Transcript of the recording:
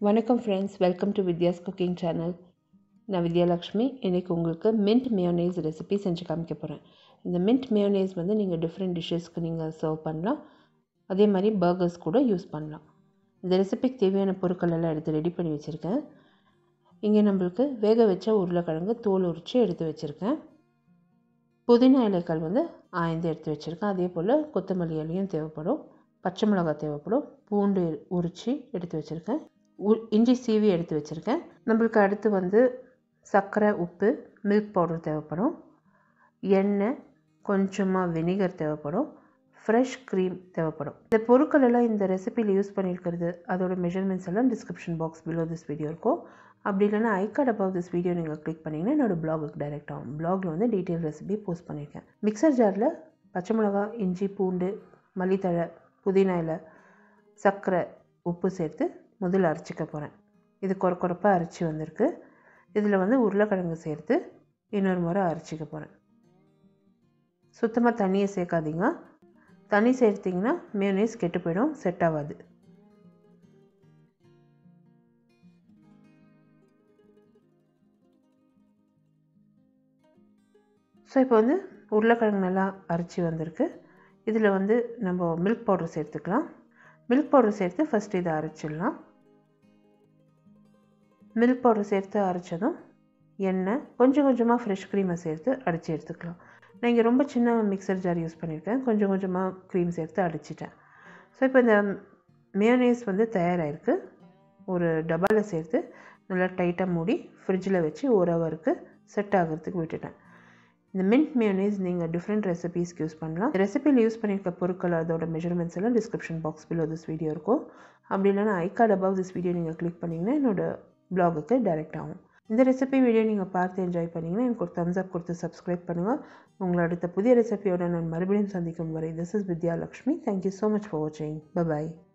வணக்கம் friends welcome to Vidya's cooking channel நான் வித்யாலக்ஷ்மி இன்றைக்கி உங்களுக்கு மின்ட் மேயோனேஸ் ரெசிபி செஞ்சு காமிக்க போகிறேன் இந்த மின்ட் மேயோனேஸ் வந்து நீங்கள் டிஃப்ரெண்ட் டிஷ்ஷஸ்க்கு நீங்கள் சர்வ் பண்ணலாம் அதே மாதிரி பர்கர்ஸ் கூட யூஸ் பண்ணலாம் இந்த ரெசிபிக்கு தேவையான பொருட்கள் எல்லாம் எடுத்து ரெடி பண்ணி வச்சுருக்கேன் இங்கே நம்மளுக்கு வேக வச்ச உருளைக்கிழங்கு தோல் உரித்து எடுத்து வச்சுருக்கேன் புதினா இலைகள் வந்து ஆய்ந்து எடுத்து வச்சுருக்கேன் அதே போல் கொத்தமல்லி இலையும் தேவைப்படும் பச்சை மிளகாய் தேவைப்படும் பூண்டு உரித்து எடுத்து வச்சுருக்கேன் இஞ்சி சீவி எடுத்து வச்சுருக்கேன் நம்மளுக்கு அடுத்து வந்து சர்க்கரை உப்பு மில்க் பவுடர் தேவைப்படும் எண்ணெய் கொஞ்சமாக வினிகர் தேவைப்படும் ஃப்ரெஷ் க்ரீம் தேவைப்படும் இந்த பொருட்கள் எல்லாம் இந்த ரெசிபியில் யூஸ் பண்ணியிருக்கிறது அதோட மெஷர்மெண்ட்ஸ் எல்லாம் description box below this video இருக்கும் அப்படி இல்லைனா i card above this video நீங்கள் கிளிக் பண்ணிங்கன்னா என்னோடய பிளாகுக்கு டைரெக்ட் ஆகும் பிளாகில் வந்து டீட்டெயில் ரெசிபி போஸ்ட் பண்ணியிருக்கேன் மிக்சர் ஜாரில் பச்சை மிளகா இஞ்சி பூண்டு மல்லித்தழை புதினா இலை சர்க்கரை உப்பு சேர்த்து முதல்ல அரைச்சிக்க போகிறேன் இது கொர கொரப்பாக அரைச்சி வந்திருக்கு இதில் வந்து உருளைக்கிழங்கு சேர்த்து இன்னொரு முறை அரைச்சிக்க போகிறேன் சுத்தமாக தண்ணியை சேர்க்காதீங்க தண்ணி சேர்த்திங்கன்னா மேனேஸ் கெட்டு போயிடும் செட் ஆகாது ஸோ இப்போ வந்து உருளைக்கிழங்கு நல்லா அரைச்சி வந்திருக்கு இதில் வந்து நம்ம மில்க் பவுடர் சேர்த்துக்கலாம் மில்க் பவுடர் சேர்த்து ஃபஸ்ட்டு இதை அரைச்சிடலாம் மில்க் பவுடர் சேர்த்து அரைச்சதும் எண்ணெய் கொஞ்சம் கொஞ்சமாக ஃப்ரெஷ் க்ரீமை சேர்த்து அடித்து எடுத்துக்கலாம் நான் இங்கே ரொம்ப சின்ன மிக்சர் ஜார் யூஸ் பண்ணியிருக்கேன் கொஞ்சம் கொஞ்சமாக க்ரீம் சேர்த்து அடிச்சிட்டேன் ஸோ இப்போ இந்த மேயோனேஸ் வந்து தயாராகிருக்கு ஒரு டப்பாவில் சேர்த்து நல்லா டைட்டாக மூடி ஃப்ரிட்ஜில் வச்சு ஒரு ஹவருக்கு செட் ஆகிறதுக்கு விட்டுட்டேன் இந்த மின்ட் மேயோனேஸ் நீங்கள் டிஃப்ரெண்ட் ரெசிபீஸ்க்கு யூஸ் பண்ணலாம் ரெசிபியில் யூஸ் பண்ணியிருக்க பொருட்கள் அதோட மெஷர்மெண்ட்ஸ் எல்லாம் description box below this video இருக்கும் அப்படி இல்லைனா i card above this video நீங்கள் கிளிக் பண்ணிங்கன்னா என்னோடய ப்ளாகுக்கு டைரெக்ட் ஆகும் இந்த ரெசிபி வீடியோ நீங்கள் பார்த்து என்ஜாய் பண்ணிங்கன்னா எனக்கு ஒரு தம்ஸ் அப் கொடுத்து சப்ஸ்கிரைப் பண்ணுங்கள் உங்களை அடுத்த புதிய ரெசிபியோட நான் மறுபடியும் சந்திக்கும் வரை this is Vidya Lakshmi thank you so much for வாட்சிங் பபாய்